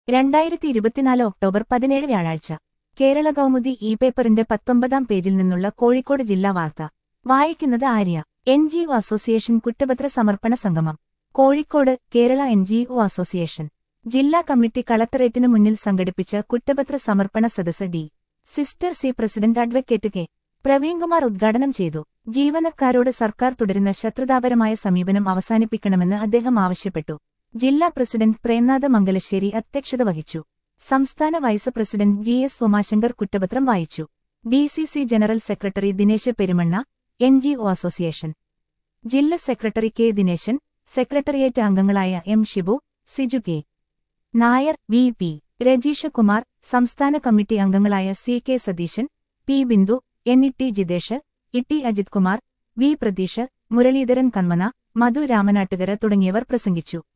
രണ്ടായിരത്തി ഇരുപത്തിനാല് ഒക്ടോബർ പതിനേഴ് വ്യാഴാഴ്ച കേരള കൗമുദി ഇ പേപ്പറിന്റെ പത്തൊമ്പതാം പേജിൽ നിന്നുള്ള കോഴിക്കോട് ജില്ലാ വാർത്ത വായിക്കുന്നത് Arya N G O association കുറ്റപത്ര സമർപ്പണ സംഗമം Kozhikode Kerala N G O association ജില്ലാ കമ്മിറ്റി കളക്ടറേറ്റിന് മുന്നിൽ സംഘടിപ്പിച്ച കുറ്റപത്ര സമർപ്പണ സദസ്സ് D sister C president advocate K Praveenkumar ഉദ്ഘാടനം ചെയ്തു ജീവനക്കാരോട് സർക്കാർ തുടരുന്ന ശത്രുതാപരമായ സമീപനം അവസാനിപ്പിക്കണമെന്ന് അദ്ദേഹം ആവശ്യപ്പെട്ടു ജില്ലാ പ്രസിഡന്റ് പ്രേംനാഥ മംഗലശ്ശേരി അധ്യക്ഷത വഹിച്ചു സംസ്ഥാന vice president G S Umashankar കുറ്റപത്രം വായിച്ചു D C C general secretary Dinesh Perumanna N G O association ജില്ലാ സെക്രട്ടറി കെ ദിനേശൻ സെക്രട്ടേറിയറ്റ് അംഗങ്ങളായ M Shibu Siju K Nair V P Rajeesha Kumar സംസ്ഥാന കമ്മിറ്റി അംഗങ്ങളായ C K Satheesan P Bindu N E T Jithesh Itty Ajith Kumar V Pratheesh Muraleedharan Kanmana Madhu Ramanattukara തുടങ്ങിയവർ പ്രസംഗിച്ചു